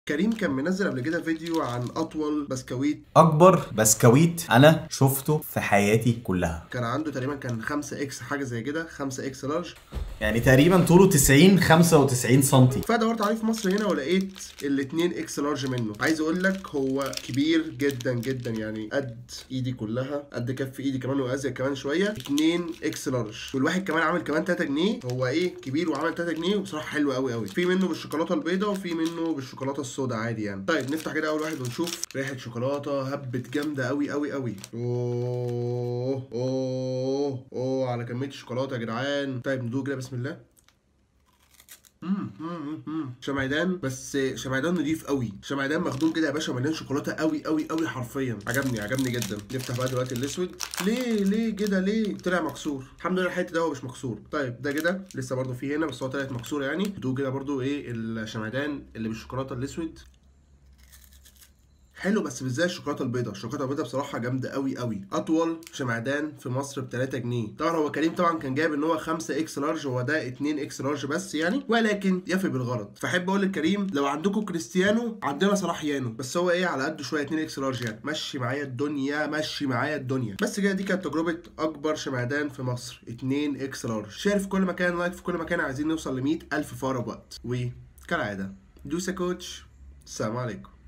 كريم كان منزل قبل كده فيديو عن اطول بسكويت اكبر بسكويت انا شفته في حياتي كلها كان عنده تقريبا كان 5 اكس حاجه زي كده 5 اكس لارج يعني تقريبا طوله 90 95 سنتي فدورت عليه في مصر هنا ولقيت ال 2 اكس لارج منه عايز اقول لك هو كبير جدا جدا يعني قد ايدي كلها قد كف ايدي كمان وازيد كمان شويه 2 اكس لارج والواحد كمان عامل كمان 3 جنيه هو ايه كبير وعامل 3 جنيه وبصراحه حلو قوي قوي في منه بالشوكولاته البيضاء وفي منه بالشوكولاته السوداء عادي يعني طيب نفتح كده اول واحد ونشوف ريحه شوكولاته هبت جامده قوي قوي قوي اوه اوه اوه على كميه الشوكولاته يا جدعان طيب ندوق كده بسم الله مم، مم، مم. شمعدان بس شمعدان نضيف قوي شمعدان مخدوم كده يا باشا مليان شوكولاته قوي قوي قوي حرفيا عجبني عجبني جدا نفتح بقى دلوقتي الاسود ليه ليه كده ليه طلع مكسور الحمد لله الحته ده هو مش مكسور طيب ده كده لسه برضو فيه هنا بس هو طلعت مكسوره يعني دوق كده برضو ايه الشمعدان اللي بالشوكولاته الاسود حلو بس مش زي الشوكولاته البيضاء الشوكولاته البيضاء بصراحه جامده قوي قوي اطول شمعدان في مصر ب 3 جنيه طبعا هو كريم طبعا كان جايب ان هو 5 اكس لارج هو ده 2 اكس لارج بس يعني ولكن يفي بالغرض فاحب اقول لكريم لو عندكم كريستيانو عندنا صلاح يانو بس هو ايه على قده شويه 2 اكس لارج يعني مشي معايا الدنيا مشي معايا الدنيا بس كده دي كانت تجربه اكبر شمعدان في مصر 2 اكس لارج شير في كل مكان لايك في كل مكان عايزين نوصل ل 100000 في اقرب وقت وكالعاده دوسا كوتش السلام عليكم